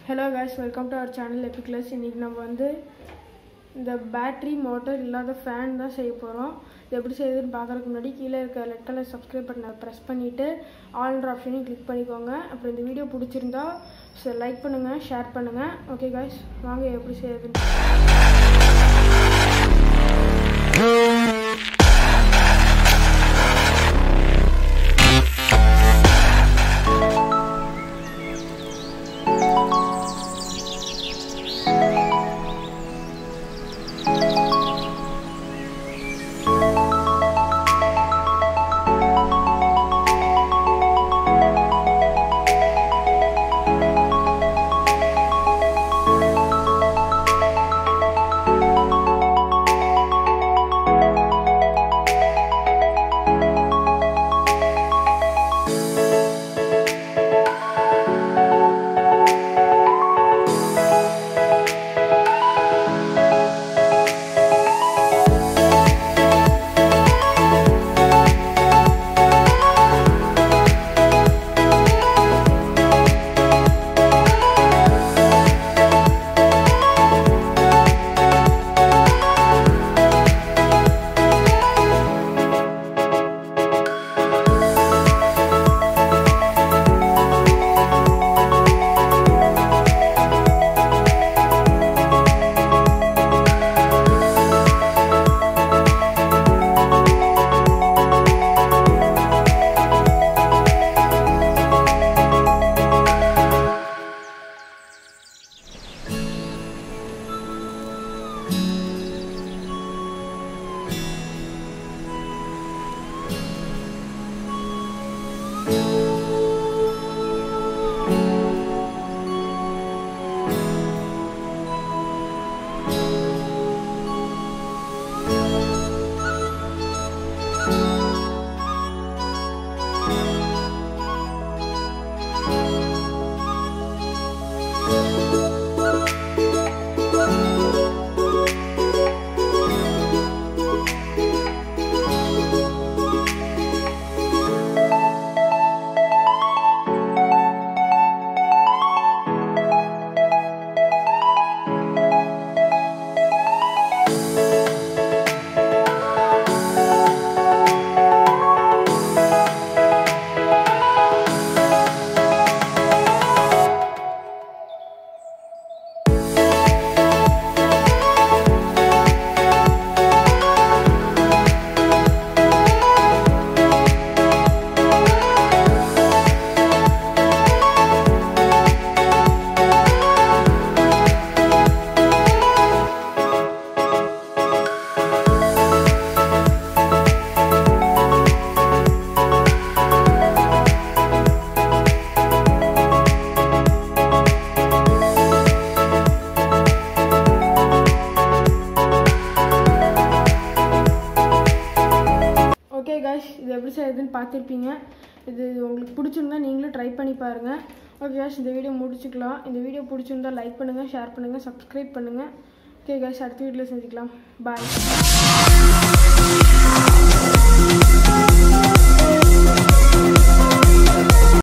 hello guys welcome to our channel எபிக்லஸ் இன்றைக்கி நம்ம வந்து இந்த பேட்ரி மோட்டர் இல்லாத ஃபேன் தான் செய்ய போகிறோம் இது எப்படி செய்யுதுன்னு பார்க்குறதுக்கு முன்னாடி கீழே இருக்க ரெட் கலர் சப்ஸ்கிரைப் பட்டனை ப்ரெஸ் பண்ணிவிட்டு ஆல்ன்ற ஆப்ஷனையும் கிளிக் பண்ணிக்கோங்க அப்புறம் இந்த வீடியோ பிடிச்சிருந்தா லைக் பண்ணுங்கள் ஷேர் பண்ணுங்கள் ஓகே guys வாங்க எப்படி செய்யுதுன்னு ஓகே guys இது எப்படி செய்யுதுன்னு பார்த்துருப்பீங்க இது உங்களுக்கு பிடிச்சிருந்தா நீங்களும் ட்ரை பண்ணி பாருங்கள் ஓகே guys இந்த வீடியோ முடிச்சுக்கலாம் இந்த வீடியோ பிடிச்சிருந்தா லைக் பண்ணுங்கள் ஷேர் பண்ணுங்கள் சப்ஸ்கிரைப் பண்ணுங்கள் ஓகே guys அடுத்த வீடியோவில் செஞ்சுக்கலாம் பாய்